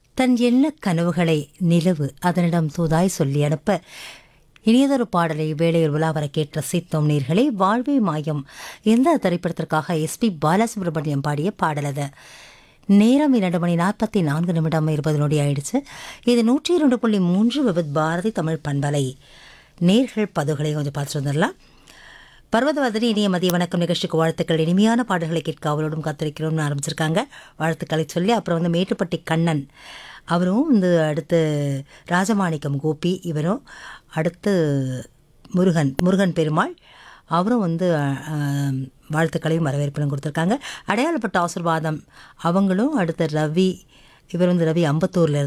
தன் எண்ணக் கனவுகளை நிலவு அதனிடம் தூதாய் சொல்லி அனுப்ப இனியதொரு பாடலை வேளையில் உலாவர கேட்டு ரசித்தோம் நீர்களே வாழ்வே மாயம் எந்த திரைப்படத்திற்காக எஸ்பி பாலசுப்ரமணியம் பாடிய பாடல் அது நேரம் இரண்டு மணி நாற்பத்தி நான்கு நிமிடம் இருபது நொடி ஆயிடுச்சு இது நூற்றி இரண்டு புள்ளி மூன்று விபத் பாரதி தமிழ் பண்பலை நேர்கள் பதுகளை கொஞ்சம் பார்த்துட்டு வந்துடலாம் பர்வதவதனி இனிய மதிய வணக்கம் நிகழ்ச்சிக்கு வாழ்த்துக்கள் இனிமையான பாடல்களை கேட்க அவளோடும் காத்திருக்கிறோம்னு ஆரம்பிச்சிருக்காங்க வாழ்த்துக்களை சொல்லி அப்புறம் வந்து மேட்டுப்பட்டி கண்ணன் அவரும் வந்து அடுத்து ராஜமாணிக்கம் கோபி இவரும் அடுத்து முருகன் முருகன் பெருமாள் அவரும் வந்து அஹ், வாழ்த்துக்களையும் வரவேற்பையும் கொடுத்துருக்காங்க அடையாளப்பட்ட ஆசிர்வாதம் அவங்களும் அடுத்து ரவி இவர் வந்து ரவி அம்பத்தூர்ல இருந்து